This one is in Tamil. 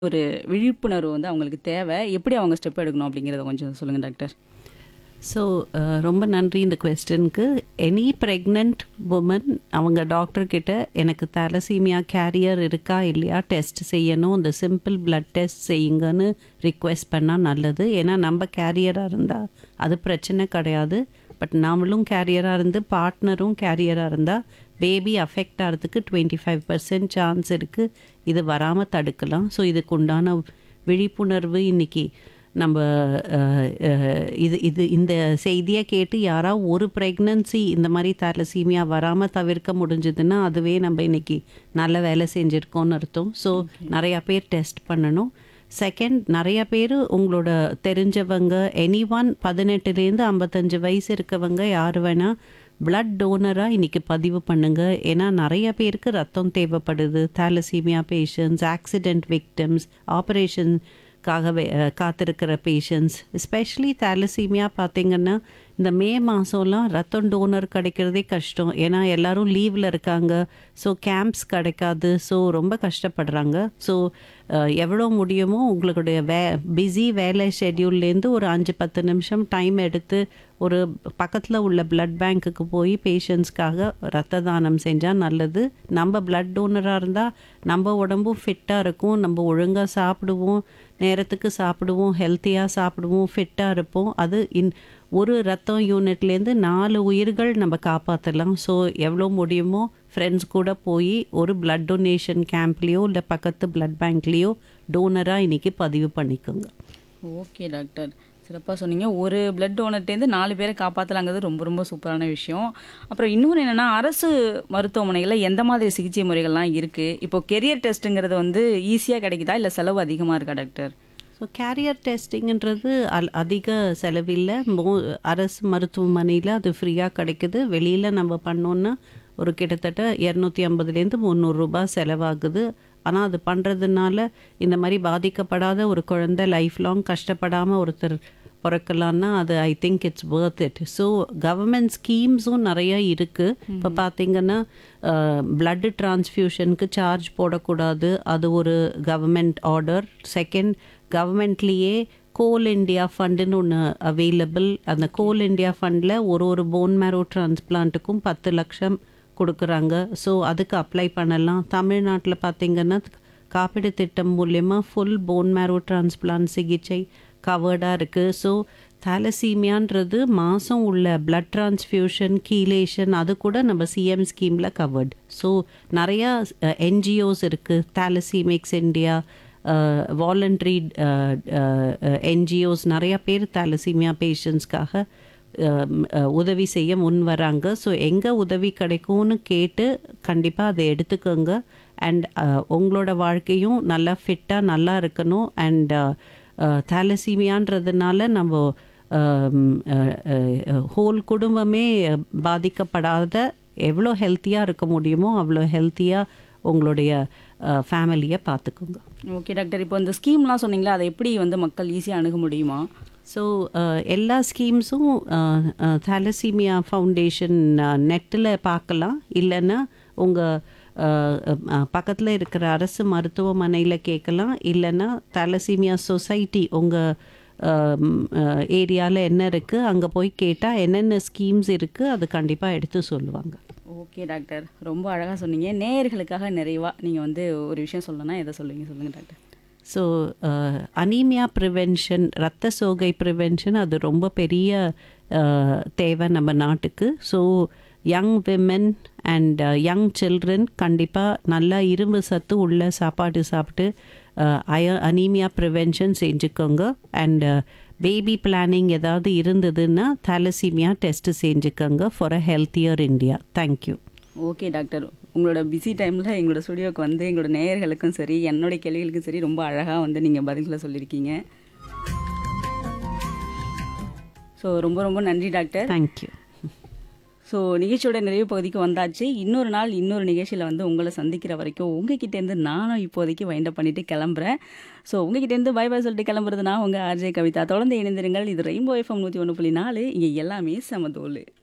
ஒரு விழிப்புணர்வு வந்து அவங்களுக்கு தேவை. எப்படி அவங்க ஸ்டெப் எடுக்கணும் அப்படிங்கிறத கொஞ்சம் சொல்லுங்க டாக்டர். ஸோ ரொம்ப நன்றி இந்த கொஸ்டினுக்கு எனி ப்ரெக்னென்ட் உமன் அவங்க டாக்டர் கிட்ட எனக்கு தலசீமியா கேரியர் இருக்கா இல்லையா டெஸ்ட் செய்யணும் இந்த சிம்பிள் பிளட் டெஸ்ட் செய்யுங்கன்னு ரிக்வெஸ்ட் பண்ணால் நல்லது ஏன்னா நம்ம கேரியராக இருந்தால் அது பிரச்சனை கிடையாது பட் நாமளும் கேரியராக இருந்து பார்ட்னரும் கேரியராக இருந்தால் பேபி அஃபெக்ட் ஆகிறதுக்கு டுவெண்ட்டி ஃபைவ் பர்சன்ட் சான்ஸ் இருக்குது இது வராமல் தடுக்கலாம் ஸோ இதுக்கு உண்டான விழிப்புணர்வு இன்னைக்கு நம்ம அஹ், அஹ், இது இது இந்த செய்தியை கேட்டு யாராவது ஒரு ப்ரெக்னன்சி இந்த மாதிரி தலசீமியா வராமல் தவிர்க்க முடிஞ்சதுன்னா அதுவே நம்ம இன்னைக்கு நல்ல வேலை செஞ்சுருக்கோம்னு அர்த்தம் ஸோ நிறையா பேர் டெஸ்ட் பண்ணணும் செகண்ட் நிறைய பேர் உங்களோட தெரிஞ்சவங்க எனி ஒன் பதினெட்டுலேருந்து ஐம்பத்தஞ்சு வயசு இருக்கவங்க யார் வேணால் பிளட் டோனராக இன்றைக்கி பதிவு பண்ணுங்க ஏன்னா நிறைய பேருக்கு ரத்தம் தேவைப்படுது தாலசீமியா பேஷண்ட்ஸ் ஆக்சிடெண்ட் விக்டிம்ஸ் ஆப்ரேஷன்காக காத்திருக்கிற பேஷண்ட்ஸ் எஸ்பெஷலி தாலசீமியா பார்த்தீங்கன்னா இந்த மே மாதம்லாம் ரத்தம் டோனர் கிடைக்கிறதே கஷ்டம் ஏன்னா எல்லாரும் லீவில் இருக்காங்க ஸோ கேம்ப்ஸ் கிடைக்காது ஸோ ரொம்ப கஷ்டப்படுறாங்க ஸோ எவ்வளோ முடியுமோ உங்களுடைய வே பிஸி வேலை ஷெட்யூல்லேருந்து ஒரு அஞ்சு பத்து நிமிஷம் டைம் எடுத்து ஒரு பக்கத்தில் உள்ள பிளட் பேங்க்குக்கு போய் பேஷண்ட்ஸ்க்காக ரத்த தானம் செஞ்சால் நல்லது நம்ம பிளட் டோனராக இருந்தால் நம்ம உடம்பும் ஃபிட்டாக இருக்கும் நம்ம ஒழுங்காக சாப்பிடுவோம் நேரத்துக்கு சாப்பிடுவோம் ஹெல்த்தியாக சாப்பிடுவோம் ஃபிட்டாக இருப்போம் அது இன் ஒரு ரத்தம் யூனிட்லேருந்து நாலு உயிர்கள் நம்ம காப்பாற்றலாம் ஸோ எவ்வளோ முடியுமோ ஃப்ரெண்ட்ஸ் கூட போய் ஒரு பிளட் டொனேஷன் கேம்ப்லேயோ இல்லை பக்கத்து பிளட் பேங்க்லேயோ டோனராக இன்றைக்கி பதிவு பண்ணிக்கோங்க ஓகே டாக்டர் சிறப்பாக சொன்னீங்க ஒரு பிளட் டோனர்ட்டேருந்து நாலு பேரை காப்பாற்றலாங்கிறது ரொம்ப ரொம்ப சூப்பரான விஷயம் அப்புறம் இன்னொன்று என்னென்னா அரசு மருத்துவமனைகளில் எந்த மாதிரி சிகிச்சை முறைகள்லாம் இருக்குது இப்போ கெரியர் டெஸ்ட்டுங்கிறது வந்து ஈஸியாக கிடைக்குதா இல்லை செலவு அதிகமாக இருக்கா டாக்டர் ஸோ கேரியர் டெஸ்டிங்ன்றது அல் அதிக செலவில்லை மோ அரசு மருத்துவமனையில் அது ஃப்ரீயாக கிடைக்குது வெளியில் நம்ம பண்ணோன்னா ஒரு கிட்டத்தட்ட இரநூத்தி ஐம்பதுலேருந்து முந்நூறுரூபா செலவாகுது ஆனால் அது பண்ணுறதுனால இந்த மாதிரி பாதிக்கப்படாத ஒரு குழந்தை லைஃப் லாங் கஷ்டப்படாமல் ஒருத்தர் பிறக்கலான்னா அது I think it's worth it so government ஸ்கீம்ஸும் நிறைய இருக்குது இப்போ பார்த்தீங்கன்னா பிளட் டிரான்ஸ்ஃபியூஷனுக்கு சார்ஜ் போடக்கூடாது அது ஒரு கவர்மெண்ட் ஆர்டர் செகண்ட் கவர்மெண்ட்லேயே கோல் இண்டியா ஃபண்டுன்னு ஒன்று அவைலபிள் அந்த கோல் இண்டியா ஃபண்டில் ஒரு ஒரு போன் மேரோ டிரான்ஸ்பிளான்ட்டுக்கும் பத்து லட்சம் கொடுக்குறாங்க ஸோ அதுக்கு அப்ளை பண்ணலாம் தமிழ்நாட்டில் பார்த்தீங்கன்னா காப்பீடு திட்டம் மூலயமா ஃபுல் போன் மேரோ டிரான்ஸ்பிளான்ட் சிகிச்சை கவர்டாக இருக்குது ஸோ தாலசீமியான்றது மாதம் உள்ள பிளட் டிரான்ஸ்ஃபியூஷன் கீலேஷன் அது கூட நம்ம சிஎம் ஸ்கீமில் கவர்டு ஸோ நிறையா என்ஜிஓஸ் இருக்குது தாலசீமிக்ஸ் இந்தியா வாலண்ட்ரி என்ஜிஓஸ் நிறையா பேர் தாலசீமியா பேஷண்ட்ஸ்க்காக உதவி செய்ய முன் வராங்க ஸோ எங்கே உதவி கிடைக்கும்னு கேட்டு கண்டிப்பாக அதை எடுத்துக்கோங்க அண்ட் உங்களோட வாழ்க்கையும் நல்லா ஃபிட்டாக நல்லா இருக்கணும் அண்ட் தாலசீமியான்றதுனால நம்ம ஹோல் குடும்பமே பாதிக்கப்படாத எவ்வளோ ஹெல்த்தியாக இருக்க முடியுமோ அவ்வளோ ஹெல்த்தியாக உங்களுடைய ஃபேமிலியை பார்த்துக்கோங்க ஓகே டாக்டர் இப்போ இந்த ஸ்கீம்லாம் சொன்னீங்களா அதை எப்படி வந்து மக்கள் ஈஸியாக அணுக முடியுமா ஸோ எல்லா ஸ்கீம்ஸும் தாலசீமியா ஃபவுண்டேஷன் நெட்டில் பார்க்கலாம் இல்லைன்னா உங்கள் பக்கத்தில் இருக்கிற அரசு மருத்துவமனையில் கேட்கலாம் இல்லைன்னா தாலசீமியா சொசைட்டி உங்கள் ஏரியாவில் என்ன இருக்குது அங்கே போய் கேட்டால் என்னென்ன ஸ்கீம்ஸ் இருக்குது அது கண்டிப்பாக எடுத்து சொல்லுவாங்க ஓகே டாக்டர் ரொம்ப அழகாக சொன்னீங்க நேயர்களுக்காக நிறைவாக நீங்கள் வந்து ஒரு விஷயம் சொல்லணும்னா எதை சொல்லுவீங்க சொல்லுங்கள் டாக்டர் ஸோ அனீமியா ப்ரிவென்ஷன் ரத்த சோகை ப்ரிவென்ஷன் அது ரொம்ப பெரிய தேவை நம்ம நாட்டுக்கு so young women and young children கண்டிப்பாக நல்லா இரும்பு சத்து உள்ள சாப்பாடு சாப்பிட்டு அய அனீமியா ப்ரிவென்ஷன் செஞ்சுக்கோங்க அண்ட் பேபி பிளானிங் ஏதாவது இருந்ததுன்னா தாலசீமியா டெஸ்ட்டு செஞ்சுக்கோங்க for a healthier India thank you okay doctor உங்களோட பிஸி டைமில் எங்களோட ஸ்டுடியோக்கு வந்து எங்களோட நேயர்களுக்கும் சரி என்னுடைய கேள்விகளுக்கும் சரி ரொம்ப அழகாக வந்து நீங்கள் பதில்களை சொல்லியிருக்கீங்க ஸோ ரொம்ப ரொம்ப நன்றி டாக்டர் தேங்க்யூ ஸோ நிகழ்ச்சியோட நிறைவு பகுதிக்கு வந்தாச்சு இன்னொரு நாள் இன்னொரு நிகழ்ச்சியில் வந்து உங்களை சந்திக்கிற வரைக்கும் உங்ககிட்டேருந்து நானும் இப்போதைக்கு வைண்டப் பண்ணிட்டு கிளம்புறேன் ஸோ உங்ககிட்டேருந்து பை பை சொல்லிட்டு கிளம்புறது நான் உங்கள் ஆர்ஜே கவிதா தொடர்ந்து இணைந்திருங்கள் இது ரெயின்போ எஃப்எம் நூற்றி ஒன்று புள்ளி நாலு இங்கே எல்லாமே சமதோல்